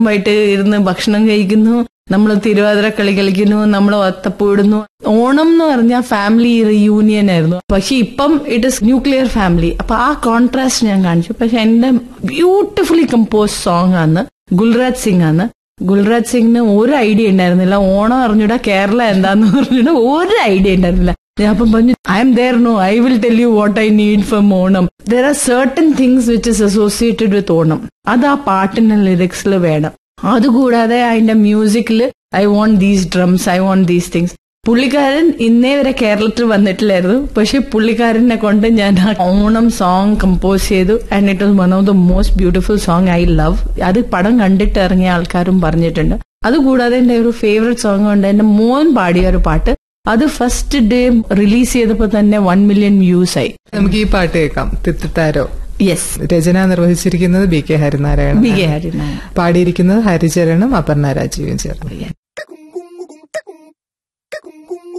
വൈകിട്ട് ഇരുന്ന് ഭക്ഷണം കഴിക്കുന്നു നമ്മൾ തിരുവാതിര കളി കളിക്കുന്നു നമ്മൾ ഒത്തപ്പൂടുന്നു ഓണം എന്ന് പറഞ്ഞാൽ ഫാമിലി റിയൂണിയൻ ആയിരുന്നു പക്ഷെ ഇപ്പം ഇറ്റ് ഇസ് ന്യൂക്ലിയർ ഫാമിലി അപ്പൊ ആ കോൺട്രാസ്റ്റ് ഞാൻ കാണിച്ചു പക്ഷെ എന്റെ ബ്യൂട്ടിഫുള്ളി കമ്പോസ് സോങ് ആണ് ഗുൽരാജ് സിംഗ് ആണ് ഗുൽരാജ് സിംഗിന് ഒരു ഐഡിയ ഉണ്ടായിരുന്നില്ല ഓണം അറിഞ്ഞൂടാ കേരള എന്താന്ന് പറഞ്ഞിട്ട് ഒരു ഐഡിയ ഉണ്ടായിരുന്നില്ല ഞാൻ അപ്പം പറഞ്ഞു I am there no I will tell you what I need from Onam there are certain things which is associated with Onam അത് ആ പാട്ടിന്റെ ലിറിക്സിൽ വേണം അതുകൂടാതെ അതിന്റെ മ്യൂസിക്കിൽ I want these drums I want these things പുള്ളിക്കാരൻ ഇന്നേ വരെ കേരളത്തിൽ വന്നിട്ടില്ലായിരുന്നു പക്ഷെ പുള്ളിക്കാരനെ കൊണ്ട് ഞാൻ ആ ഓണം സോങ് കമ്പോസ് ചെയ്തു and it was one of the most beautiful song I love അത് പടം കണ്ടിട്ട് ഇറങ്ങിയ ആൾക്കാരും പറഞ്ഞിട്ടുണ്ട് അതുകൂടാതെ എന്റെ ഒരു ഫേവറേറ്റ് സോങ് ഉണ്ട് എന്റെ മോൻ പാടിയ ഒരു പാട്ട് അത് ഫസ്റ്റ് ഡേ റിലീസ് ചെയ്തപ്പോൾ തന്നെ വൺ മില്യൺ വ്യൂസ് ആയി നമുക്ക് ഈ പാട്ട് കേൾക്കാം തിത്തിത്താരോ യെസ് രചന നിർവഹിച്ചിരിക്കുന്നത് B K Harinarayanan B K Harinarayanan പാടിയിരിക്കുന്നത് ഹരിചരണും അപർണ രാജീവും ചേർന്ന്